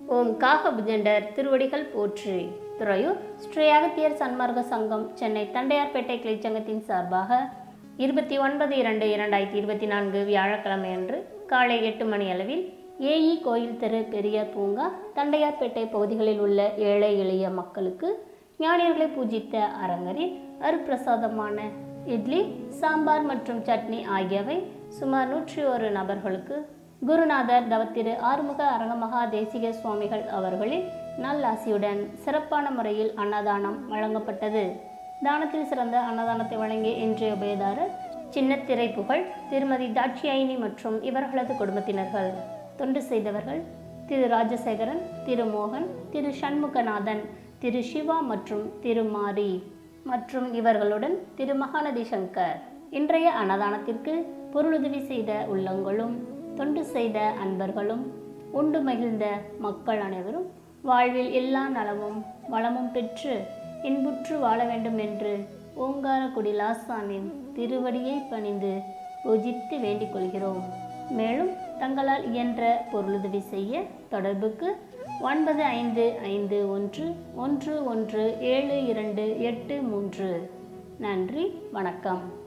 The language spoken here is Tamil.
ஓம் காகபுஜண்டர் திருவடிகள் போற்றி துறையூர் ஸ்ரீ அகத்தியர் சன்மார்க்க சங்கம் சென்னை தண்டையார்பேட்டை கிளைச்சங்கத்தின் சார்பாக இருபத்தி ஒன்பது இரண்டு இரண்டாயிரத்தி இருபத்தி நான்கு வியாழக்கிழமை அன்று காலை எட்டு மணி அளவில் ஏஇ கோயில் தெரு பெரியார் பூங்கா தண்டையார்பேட்டை பகுதிகளில் உள்ள ஏழை எளிய மக்களுக்கு ஞானியர்களை பூஜித்த அரங்கரில் அருப்பிரசாதமான இட்லி சாம்பார் மற்றும் சட்னி ஆகியவை சுமார் நூற்றி ஒரு நபர்களுக்கு குருநாதர் தவத்திரு ஆறுமுக அரங்கமகா தேசிக சுவாமிகள் அவர்களின் நல்லாசியுடன் சிறப்பான முறையில் அன்னதானம் வழங்கப்பட்டது தானத்தில் சிறந்த அன்னதானத்தை வழங்கிய இன்றைய உபயதாரர் சின்னத்திரை புகழ் திருமதி தாட்சியாயினி மற்றும் இவர்களது குடும்பத்தினர்கள் தொண்டு செய்தவர்கள் திரு ராஜசேகரன் திரு மோகன் திரு சண்முகநாதன் திரு சிவா மற்றும் திரு மாரி மற்றும் இவர்களுடன் திரு மகாநதி சங்கர் இன்றைய அன்னதானத்திற்கு பொருளுதவி செய்த உள்ளங்களும் தொண்டு செய்த அன்பர்களும் உண்டு மகிழ்ந்த மக்கள் அனைவரும் வாழ்வில் எல்லா நலமும் வளமும் பெற்று இன்புற்று வாழ வேண்டும் என்று ஓங்காரக்குடி லாசானின் திருவடியை பணிந்து பூஜித்து வேண்டிக் கொள்கிறோம் மேலும் தங்களால் இயன்ற பொருளுதவி செய்ய தொடர்புக்கு ஒன்பது ஐந்து ஐந்து ஒன்று ஒன்று ஒன்று ஏழு இரண்டு எட்டு மூன்று நன்றி வணக்கம்